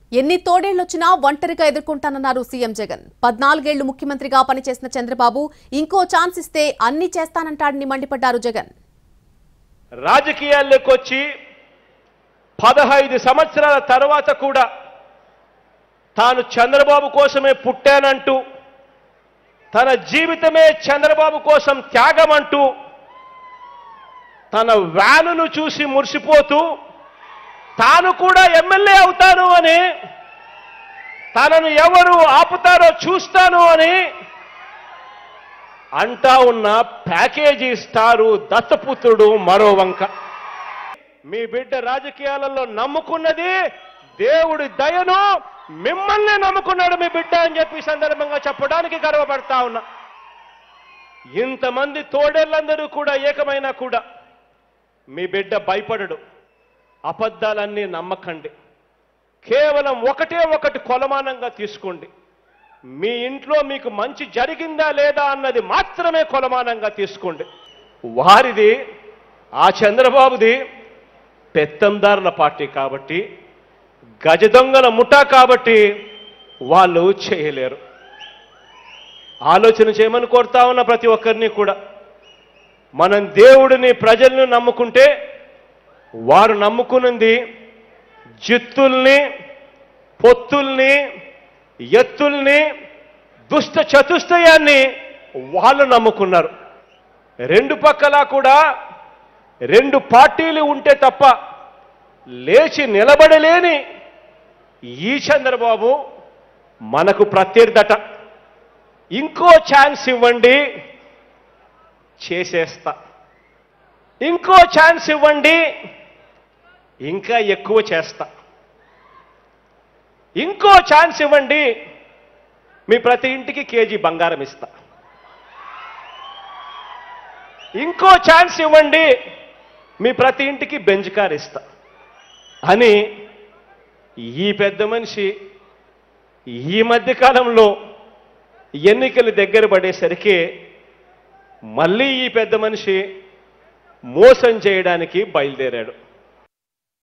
ఎన్ని తోడేళ్లొచ్చినా ఒంటరిగా ఎదుర్కొంటానన్నారు సీఎం జగన్ పద్నాలుగేళ్లు ముఖ్యమంత్రిగా పనిచేసిన చంద్రబాబు ఇంకో ఛాన్స్ ఇస్తే అన్ని చేస్తానంటాడని మండిపడ్డారు జగన్ రాజకీయాల్లోకి వచ్చి పదహైదు సంవత్సరాల తర్వాత కూడా తాను చంద్రబాబు కోసమే పుట్టానంటూ తన జీవితమే చంద్రబాబు కోసం త్యాగమంటూ తన వ్యానును చూసి మురిసిపోతూ తాను కూడా ఎమ్మెల్యే అవుతాను అని తనను ఎవరు ఆపుతారో చూస్తాను అని అంటా ఉన్న ప్యాకేజీ స్టారు దత్తపుత్రుడు మరో వంక మీ బిడ్డ రాజకీయాలలో నమ్ముకున్నది దేవుడి దయను మిమ్మల్ని నమ్ముకున్నాడు మీ బిడ్డ అని చెప్పి ఈ సందర్భంగా చెప్పడానికి గర్వపడతా ఉన్నా ఇంతమంది తోడేళ్ళందరూ కూడా ఏకమైనా కూడా మీ బిడ్డ భయపడడు అబద్ధాలన్నీ నమ్మకండి కేవలం ఒకటే ఒకటి కొలమానంగా తీసుకోండి మీ ఇంట్లో మీకు మంచి జరిగిందా లేదా అన్నది మాత్రమే కొలమానంగా తీసుకోండి వారిది ఆ చంద్రబాబుది పెత్తందారుల పార్టీ కాబట్టి గజ దొంగల ముఠా కాబట్టి వాళ్ళు చేయలేరు ఆలోచన చేయమని కోరుతా ఉన్న ప్రతి ఒక్కరిని కూడా మనం దేవుడిని ప్రజల్ని నమ్ముకుంటే వారు నమ్ముకున్నది జిత్తుల్ని పొత్తుల్ని ఎత్తుల్ని దుష్ట చతుష్టయాన్ని వాళ్ళు నమ్ముకున్నారు రెండు పక్కలా కూడా రెండు పార్టీలు ఉంటే తప్ప లేచి నిలబడలేని ఈ చంద్రబాబు మనకు ప్రత్యర్థట ఇంకో ఛాన్స్ ఇవ్వండి చేసేస్తా ఇంకో ఛాన్స్ ఇవ్వండి ఇంకా ఎక్కువ చేస్తా ఇంకో ఛాన్స్ ఇవ్వండి మీ ప్రతి ఇంటికి కేజీ బంగారం ఇస్తా ఇంకో ఛాన్స్ ఇవ్వండి మీ ప్రతి ఇంటికి బెంచ్ కార్ ఇస్తా అని ఈ పెద్ద మనిషి ఈ మధ్య కాలంలో ఎన్నికలు దగ్గర పడేసరికి మళ్ళీ ఈ పెద్ద మనిషి మోసం చేయడానికి బయలుదేరాడు